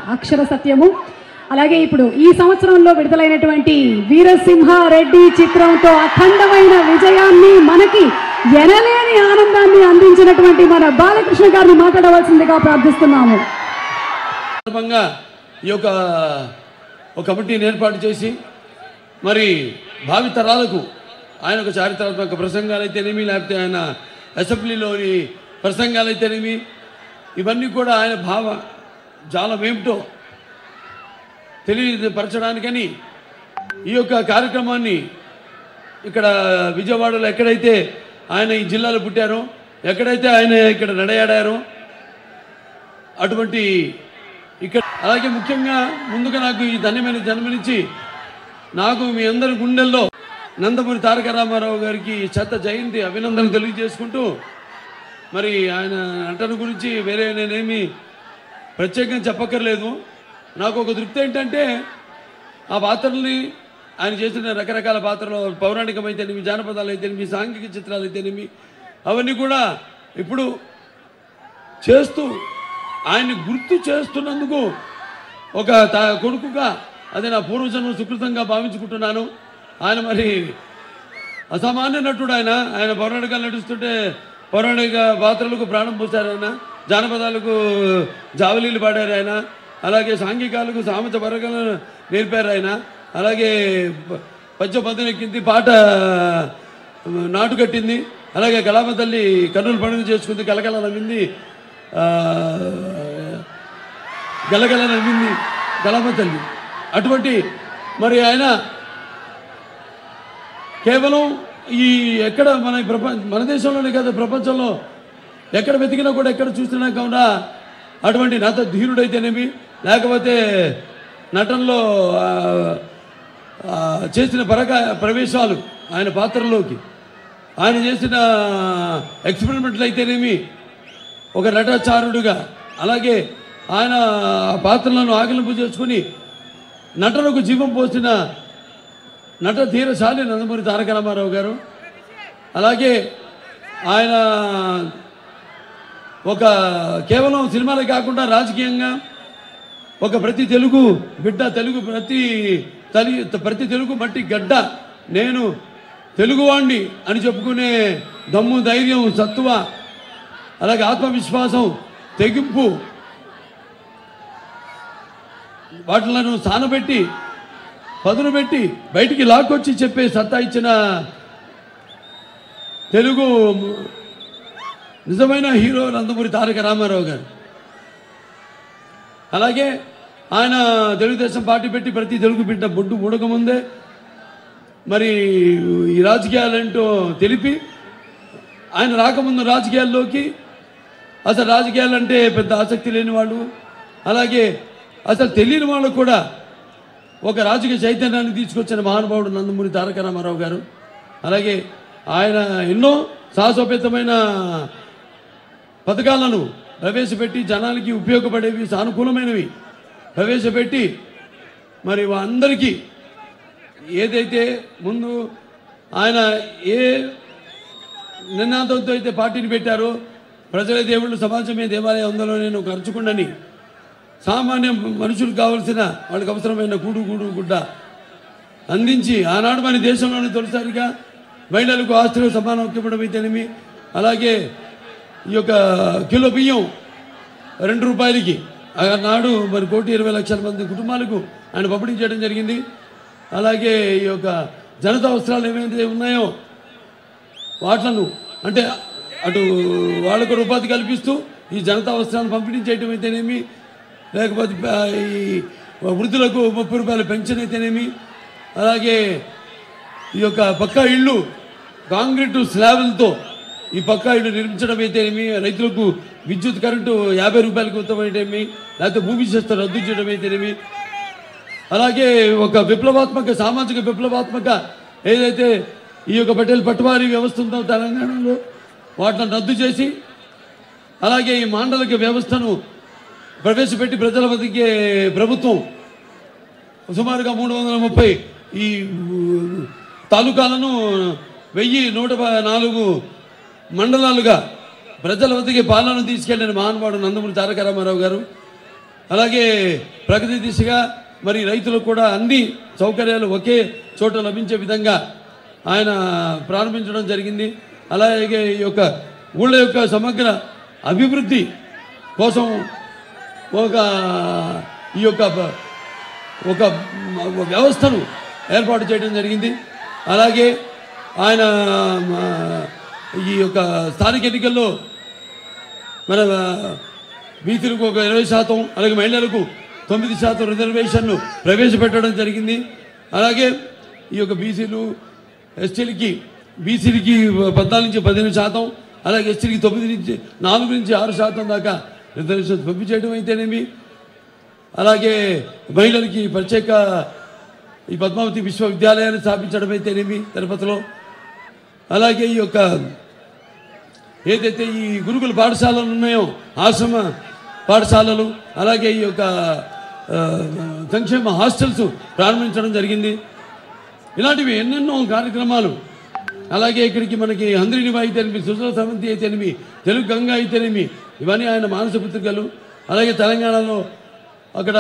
అక్షర సత్యము అలాగే ఇప్పుడు ఈ సంవత్సరంలో విడుదలైనటువంటి వీరసింహారెడ్డి చిత్రంతో అఖండమైన విజయాన్ని మనకి ఎనలేని ఆనందాన్ని అందించినటువంటి మన బాలకృష్ణ గారిని మాట్లాడవలసిందిగా ప్రార్థిస్తున్నాము సందర్భంగా ఈ యొక్క ఒక కమిటీని ఏర్పాటు చేసి మరి భావి తరాలకు ఆయన ఒక చారిత్రాత్మక ప్రసంగాలు అయితేనేమి లేకపోతే ఆయన అసెంబ్లీలోని ప్రసంగాలు అయితేనేమి ఇవన్నీ కూడా ఆయన భావ జాలం ఏమిటో తెలియపరచడానికని ఈ యొక్క కార్యక్రమాన్ని ఇక్కడ విజయవాడలో ఎక్కడైతే ఆయన ఈ జిల్లాలో పుట్టారో ఎక్కడైతే ఆయన ఇక్కడ నడయాడారో అటువంటి ఇక్కడ అలాగే ముఖ్యంగా ముందుగా నాకు ఈ ధన్యమైన జన్మనిచ్చి నాకు మీ అందరి గుండెల్లో నందమూరి తారక రామారావు గారికి చెత్త జయంతి అభినందనలు తెలియజేసుకుంటూ మరి ఆయన నటన గురించి వేరే నేనేమి ప్రత్యేకంగా చెప్పక్కర్లేదు నాకు ఒక తృప్తి ఏంటంటే ఆ పాత్రల్ని ఆయన చేసిన రకరకాల పాత్రలు పౌరాణికమైతేనేమి జానపదాలు అయితేనేమి సాంఘిక చిత్రాలు అయితేనేమి అవన్నీ కూడా ఇప్పుడు చేస్తూ ఆయన్ని గుర్తు చేస్తున్నందుకు ఒక త కొడుకుగా అది నా పూర్వజన్మ సుకృతంగా భావించుకుంటున్నాను ఆయన మరి అసామాన్య నటుడు ఆయన ఆయన పౌరాణికాలు నడుస్తుంటే పౌరాణిక పాత్రలకు ప్రాణం పోశారు ఆయన జానపదాలకు జావలీలు పాడారు ఆయన అలాగే సాంఘికాలకు సామెత పరగలు నేర్పారు ఆయన అలాగే ప- పద్య పద్దెనెక్కింది పాట నాటు కట్టింది అలాగే కళామ తల్లి కన్నుల పండుగ చేసుకుంది కలకల నవ్వింది ఆ, గలగల నవ్వింది కళామ తల్లి అటువంటి మరి ఆయన కేవలం ఈ ఎక్కడ మన ఈ ప్రపంచ మన దేశంలోనే కాదు ప్రపంచంలో ఎక్కడ వెతికినా కూడా ఎక్కడ చూసినా కాకుండా అటువంటి నత ధీరుడైతేనేమి లేకపోతే నటనలో ఆ, ఆ, చేసిన పరక ప్రవేశాలు ఆయన పాత్రలోకి ఆయన చేసిన ఎక్స్పెరిమెంట్లు అయితేనేమి ఒక నటాచారుడుగా అలాగే ఆయన ఆ పాత్రలను ఆకలింపు చేసుకుని నటనకు జీవం పోసిన నట ధీరశాలి నందమూరి తారక రామారావు గారు అలాగే ఆయన ఒక కేవలం సినిమాలే కాకుండా రాజకీయంగా ఒక ప్రతి తెలుగు బిడ్డ తెలుగు ప్రతి తలి ప్రతి తెలుగు మట్టి గడ్డ నేను తెలుగువాణ్ణి అని చెప్పుకునే దమ్ము ధైర్యం సత్తువ అలాగే ఆత్మవిశ్వాసం తెగింపు వాటిలను సానబెట్టి పదును పెట్టి బయటికి లాక్కొచ్చి చెప్పే సత్తా ఇచ్చిన తెలుగు నిజమైన హీరో నందమూరి తారక రామారావు గారు అలాగే ఆయన తెలుగుదేశం పార్టీ పెట్టి ప్రతి తెలుగు బిడ్డ బొడ్డు ముడకముందే మరి ఈ రాజకీయాలేంటో తెలిపి ఆయన రాకముందు రాజకీయాల్లోకి అసలు రాజకీయాలంటే పెద్ద ఆసక్తి లేని వాళ్ళు అలాగే అసలు తెలియని వాళ్ళు కూడా ఒక రాజకీయ చైతన్యాన్ని తీసుకొచ్చిన మహానుభావుడు నందమూరి తారక రామారావు గారు అలాగే ఆయన ఎన్నో సాహసోపేతమైన పథకాలను ప్రవేశపెట్టి జనాలకి ఉపయోగపడేవి సానుకూలమైనవి ప్రవేశపెట్టి మరి అందరికీ ఏదైతే ముందు ఆయన ఏ నినాదంతో అయితే పార్టీని పెట్టారో ప్రజల దేవుళ్ళు సమాజమే దేవాలయం అందులో నేను ఖర్చుకుండని సామాన్య మనుషులకు కావలసిన వాళ్ళకి అవసరమైన కూడు గూడు గుడ్డ అందించి ఆనాడు మన దేశంలోని తొలిసారిగా మహిళలకు ఆస్తులు సమానం ఇవ్వడం అయితేనేమి అలాగే ఈ యొక్క కిలో బియ్యం రెండు రూపాయలకి ఆనాడు మరి కోటి ఇరవై లక్షల మంది కుటుంబాలకు ఆయన పంపిణీ చేయడం జరిగింది అలాగే ఈ యొక్క జనతా అవసరాలు ఏమైతే ఉన్నాయో వాట్లను అంటే అటు వాళ్ళకు ఒక ఉపాధి కల్పిస్తూ ఈ జనతా అవసరాలను పంపిణీ చేయటం అయితేనేమి లేకపోతే ప- ఈ వృద్ధులకు ముప్పై రూపాయల పెన్షన్ అయితేనేమి అలాగే ఈ యొక్క పక్కా ఇళ్ళు కాంక్రీటు స్లాబులతో ఈ పక్కా ఇళ్ళు నిర్మించడం అయితేనేమి రైతులకు విద్యుత్ కరెంటు యాభై రూపాయలకు ఉత్తమైతేమి లేకపోతే భూమి శస్త్ర రద్దు చేయడం అయితేనేమి అలాగే ఒక విప్లవాత్మక సామాజిక విప్లవాత్మక ఏదైతే ఈ యొక్క పటేల్ పట్టువారీ వ్యవస్థ ఉందో తెలంగాణలో వాటిని రద్దు చేసి అలాగే ఈ మాండలిక వ్యవస్థను ప్రవేశపెట్టి ప్రజల వద్దకే ప్రభుత్వం సుమారుగా మూడు వందల ముప్పై ఈ ఊ, తాలూకాలను వెయ్యి నూట ప- నాలుగు మండలాలుగా ప్రజల వద్దకి పాలన తీసుకెళ్లిన మహానుభావుడు నందమూరి తారక రామారావు గారు అలాగే ప్రగతి దిశగా మరి రైతులకు కూడా అన్ని సౌకర్యాలు ఒకే చోట లభించే విధంగా ఆయన ప్రారంభించడం జరిగింది అలాగే ఈ యొక్క ఊళ్ళ యొక్క సమగ్ర అభివృద్ధి కోసం ఒక ఈ యొక్క బ- ఒక మ- వ్యవస్థను ఏర్పాటు చేయడం జరిగింది అలాగే ఆయన మ, ఈ యొక్క స్థానిక ఎన్నికల్లో మన బీసీలకు ఒక ఇరవై శాతం అలాగే మహిళలకు తొమ్మిది శాతం రిజర్వేషన్లు ప్రవేశపెట్టడం జరిగింది అలాగే ఈ యొక్క బీసీలు ఎస్టీలకి బీసీలకి పద్నాలుగు నుంచి పదిహేను శాతం అలాగే ఎస్టీలకి తొమ్మిది నుంచి నాలుగు నుంచి ఆరు శాతం దాకా రిజర్వేషన్ పంపించేయడం అయితేనేమి అలాగే మహిళలకి ప్రత్యేక ఈ పద్మావతి విశ్వవిద్యాలయాన్ని స్థాపించడం అయితేనేమి తిరుపతిలో అలాగే ఈ యొక్క ఏదైతే ఈ గురుకుల పాఠశాలలు ఉన్నాయో ఆశ్రమ పాఠశాలలు అలాగే ఈ యొక్క ఆ, సంక్షేమ హాస్టల్స్ ప్రారంభించడం జరిగింది ఇలాంటివి ఎన్నెన్నో కార్యక్రమాలు అలాగే ఇక్కడికి మనకి హంద్రినివా అయితేనేమి సుజల సమంతి అయితేనేమి తెలుగు గంగా అయితేనేమి ఇవన్నీ ఆయన మానస పుత్రికలు అలాగే తెలంగాణలో అక్కడ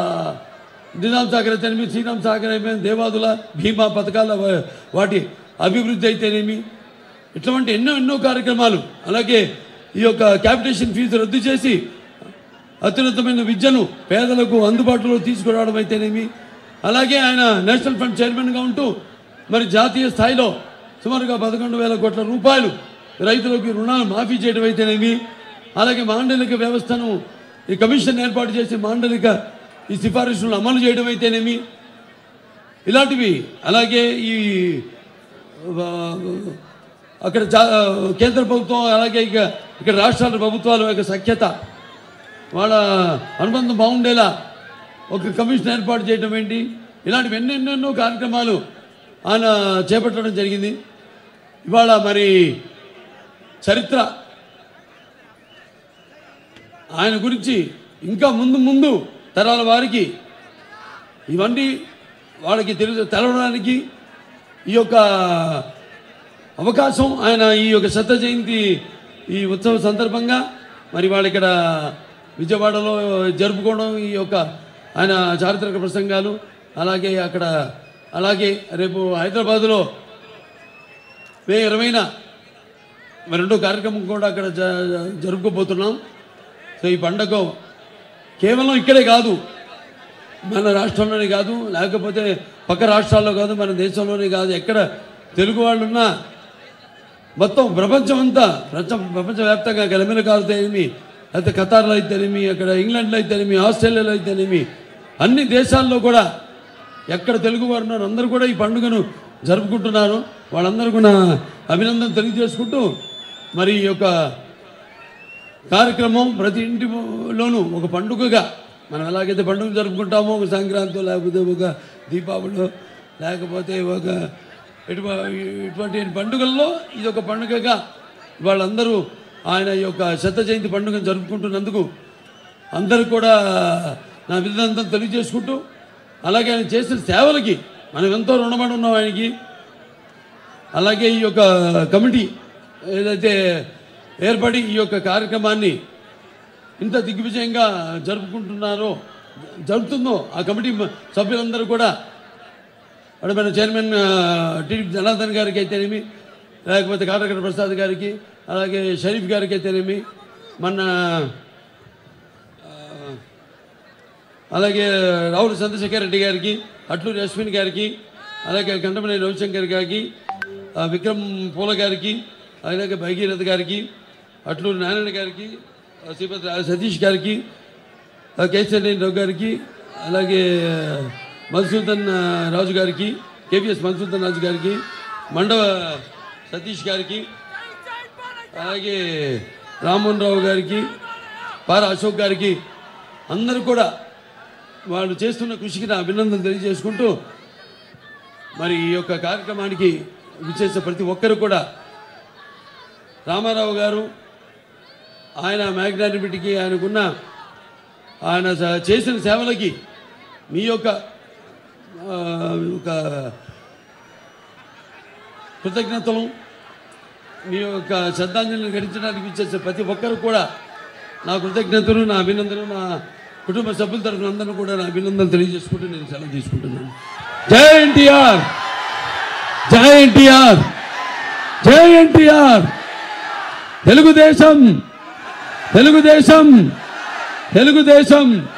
నిజాం సాగర్ అయితేనేమి శ్రీరామ్ సాగర్ అయితేనేమి దేవాదుల భీమా పథకాల వా- వాటి అభివృద్ధి అయితేనేమి ఇటువంటి ఎన్నో ఎన్నో కార్యక్రమాలు అలాగే ఈ యొక్క క్యాపిటేషన్ ఫీజు రద్దు చేసి అత్యున్నతమైన విద్యను పేదలకు అందుబాటులో తీసుకురావడం అయితేనేమి అలాగే ఆయన నేషనల్ ఫండ్ చైర్మన్గా ఉంటూ మరి జాతీయ స్థాయిలో సుమారుగా పదకొండు వేల కోట్ల రూపాయలు రైతులకు రుణాలు మాఫీ చేయడం అయితేనేమి అలాగే మాండలిక వ్యవస్థను ఈ కమిషన్ ఏర్పాటు చేసి మాండలిక ఈ సిఫారసులను అమలు చేయడం అయితేనేమి ఇలాంటివి అలాగే ఈ ఆ, అక్కడ జా- కేంద్ర ప్రభుత్వం అలాగే ఇక ఇక్కడ రాష్ట్రాల ప్రభుత్వాల యొక్క సఖ్యత వాళ్ళ అనుబంధం బాగుండేలా ఒక కమిషన్ ఏర్పాటు చేయడం ఏంటి ఇలాంటివి ఎన్నెన్నెన్నో కార్యక్రమాలు ఆయన చేపట్టడం జరిగింది ఇవాళ మరి చరిత్ర ఆయన గురించి ఇంకా ముందు ముందు తరాల వారికి ఇవన్నీ వాళ్ళకి తెలు తెలవడానికి ఈ యొక్క అవకాశం ఆయన ఈ యొక్క శత జయంతి ఈ ఉత్సవ సందర్భంగా మరి వాళ్ళు ఇక్కడ విజయవాడలో జరుపుకోవడం ఈ యొక్క ఆయన చారిత్రక ప్రసంగాలు అలాగే అక్కడ అలాగే రేపు హైదరాబాదులో మే ఇరవైన మరి రెండో కార్యక్రమం కూడా అక్కడ జ- జరుపుకోబోతున్నాం సో ఈ పండగ కేవలం ఇక్కడే కాదు మన రాష్ట్రంలోనే కాదు లేకపోతే పక్క రాష్ట్రాల్లో కాదు మన దేశంలోనే కాదు ఎక్కడ తెలుగు వాళ్ళు ఉన్నా మొత్తం ప్రపంచం అంతా ప్రపంచ ప్రపంచవ్యాప్తంగా అక్కడ అమెరికాలో అయితేనేమి లేకపోతే ఖతార్లో అయితేనేమి అక్కడ ఇంగ్లాండ్లో అయితేనేమి ఆస్ట్రేలియాలో అయితేనేమి అన్ని దేశాల్లో కూడా ఎక్కడ తెలుగు వారు ఉన్నారు అందరూ కూడా ఈ పండుగను జరుపుకుంటున్నారు వాళ్ళందరూ నా అభినందన తెలియజేసుకుంటూ మరి ఈ యొక్క కార్యక్రమం ప్రతి ఇంటిలోనూ ఒక పండుగగా మనం ఎలాగైతే పండుగ జరుపుకుంటామో ఒక సంక్రాంతి లేకపోతే ఒక దీపావళి లేకపోతే ఒక ఇటువ ఇటువంటి పండుగల్లో ఇది ఒక పండుగగా వాళ్ళందరూ ఆయన ఈ యొక్క శత జయంతి పండుగను జరుపుకుంటున్నందుకు అందరూ కూడా నా విధానంతం తెలియజేసుకుంటూ అలాగే ఆయన చేసిన సేవలకి మనం ఎంతో రుణపడి ఉన్నాం ఆయనకి అలాగే ఈ యొక్క కమిటీ ఏదైతే ఏర్పడి ఈ యొక్క కార్యక్రమాన్ని ఇంత దిగ్విజయంగా జరుపుకుంటున్నారో జరుపుతుందో ఆ కమిటీ మ- సభ్యులందరూ కూడా అక్కడ మన చైర్మన్ టీడీపీ జనార్దన్ గారికి అయితేనేమి లేకపోతే కాటకర ప్రసాద్ గారికి అలాగే షరీఫ్ గారికి అయితేనేమి మన ఆ, అలాగే రావుల చంద్రశేఖర్ రెడ్డి గారికి అట్లూరి అశ్విన్ గారికి అలాగే కంటమనేని రవిశంకర్ గారికి ఆ, విక్రమ్ పూల గారికి అలాగే భగీరథ గారికి అట్లూరి నారాయణ గారికి ఆ, శ్రీపతి రా- సతీష్ గారికి ఆ, కేశవనేని రావు గారికి అలాగే మధుసూదన్ ఆ, రాజు గారికి కేవీఎస్ మధుసూదన్ రాజు గారికి మండవ సతీష్ గారికి అలాగే రామ్మోహన్ రావు గారికి పార అశోక్ గారికి అందరూ కూడా వాళ్ళు చేస్తున్న కృషికి నా అభినందనలు తెలియజేసుకుంటూ మరి ఈ యొక్క కార్యక్రమానికి విచ్చేసిన ప్రతి ఒక్కరు కూడా రామారావు గారు ఆయన మ్యాగ్నానిమిటీకి ఆయనకున్న ఆయన స- చేసిన సేవలకి మీ యొక్క ఆ, ఒక కృతజ్ఞతలు మీ యొక్క శ్రద్ధాంజలిని గడించడానికి ఇచ్చేసే ప్రతి ఒక్కరు కూడా నా కృతజ్ఞతలు నా అభినందనలు నా కుటుంబ సభ్యుల తరఫున అందరూ కూడా నా అభినందనలు తెలియజేసుకుంటూ నేను సెలవు తీసుకుంటున్నాను జై ఎన్టీఆర్ జై ఎన్టీఆర్ జై ఎన్టీఆర్ తెలుగుదేశం తెలుగుదేశం తెలుగుదేశం